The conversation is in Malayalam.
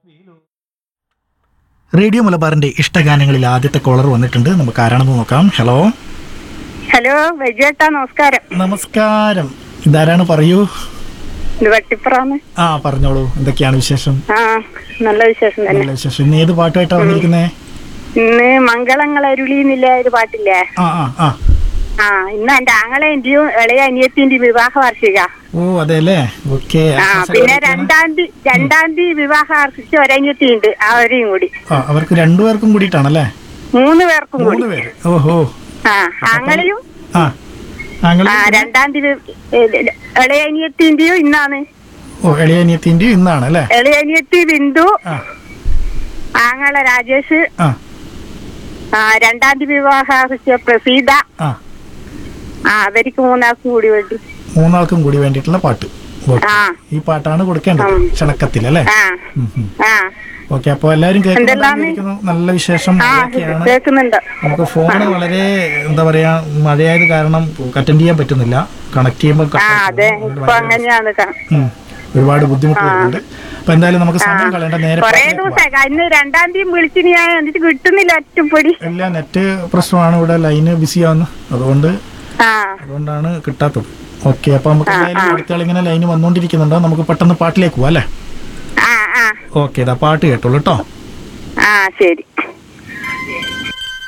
റേഡിയോ മലബാറിന്റെ ഇഷ്ടഗാനങ്ങളിൽ ആദ്യത്തെ കോളർ വന്നിട്ടുണ്ട് നമുക്ക് ആരാണെന്ന് നോക്കാം ഹലോ ഹലോ വൈജേട്ടാ നമസ്കാരം നമസ്കാരം ഇതാരാണ് പറയൂ ഇത് വട്ടിപ്പുറാന്ന് ആ പറഞ്ഞോളൂ എന്തൊക്കെയാണ് വിശേഷം ആ നല്ല വിശേഷം തന്നെ നല്ല വിശേഷം ഇന്ന് ഏത് പാട്ടായിട്ടാണ് വന്നിരിക്കുന്നേ ഇന്ന് മംഗളങ്ങൾ അരുളി എന്നില്ല ഒരു പാട്ടില്ലേ ആ ആ ആ ആ ഇന്ന് എന്റെ ആങ്ങളെന്റെയും ഇളയ അനിയത്തിന്റെയും വിവാഹ വാർഷിക ഓ അതെ അല്ലേ ഓക്കെ ആ പിന്നെ രണ്ടാം തീയതി രണ്ടാം തീയതി വിവാഹ വാർഷിക ഒരനിയത്തി ഉണ്ട് അവരെയും കൂടി ആ അവർക്ക് രണ്ടുപേർക്കും കൂടിയിട്ടാണല്ലേ മൂന്ന് പേർക്കും കൂടി മൂന്ന് പേര് ഓഹോ ആ ആങ്ങളെയും ആ താങ്കൾ ആ രണ്ടാം തീയതി ഏ, ഇളയ അനിയത്തിന്റെയും ഇന്നാണ് ഓ എളിയനിയത്തിൻ്റെ ഇന്നാണ് അല്ലേ ഇളയ അനിയത്തി ബിന്ദു ആ ആങ്ങളെ രാജേഷ് ആ ആ രണ്ടാം തീയതി വിവാഹ വാർഷിക പ്രസീത ആ ആ അവർക്ക് മൂന്നാൾക്കും കൂടി വേണ്ടി മൂന്നാൾക്കും കൂടി വേണ്ടിയിട്ടുള്ള പാട്ട് ഓക്കെ ആ ഈ പാട്ടാണ് കൊടുക്കേണ്ടത് ഉം. ക്ഷണക്കത്തിൽ അല്ലേ ആ ആ ഓക്കെ അപ്പൊ എല്ലാരും എന്തെല്ലാമാണ്? കേൾക്കുന്നു നല്ല വിശേഷം ആ മഴയൊക്കെയാണ് കേൾക്കുന്നുണ്ട് നമുക്ക് ഫോണ് വളരെ എന്താ പറയാ മഴയായത് കാരണം അറ്റൻഡ് ചെയ്യാൻ പറ്റുന്നില്ല കണക്ട് ചെയ്യുമ്പോൾ ആ അതെ ഇപ്പൊ അങ്ങനെയാണ് ക- ഒരുപാട് ബുദ്ധിമുട്ട് വരുന്നുണ്ട് അപ്പൊ എന്തായാലും നമുക്ക് സമയം കളയേണ്ട നേരെ കൊറേ പാട്ടിലേക്ക് പോവാം. ദിവസമായി ഇന്ന് രണ്ടാം തീയതി വിളിച്ചിന് ഞാൻ എന്നിട്ട് കിട്ടുന്നില്ല ഒറ്റപ്പൊടി ഇല്ല നെറ്റ് പ്രശ്നമാണ് ഇവിടെ ലൈന് ബിസി ആവുന്നു അതുകൊണ്ട് ആ അതുകൊണ്ടാണ് കിട്ടാത്തത് ഓക്കെ അപ്പൊ നമുക്ക് എന്തായാലും അടുത്ത ഇങ്ങനെ ലൈന് വന്നുകൊണ്ടിരിക്കുന്നുണ്ടോ നമുക്ക് പെട്ടെന്ന് പാട്ടിലേക്ക് പോവാം അല്ലേ ആ ആ ഓക്കെ ഇതാ പാട്ട് കേട്ടോളൂ കേട്ടോ ആ ശരി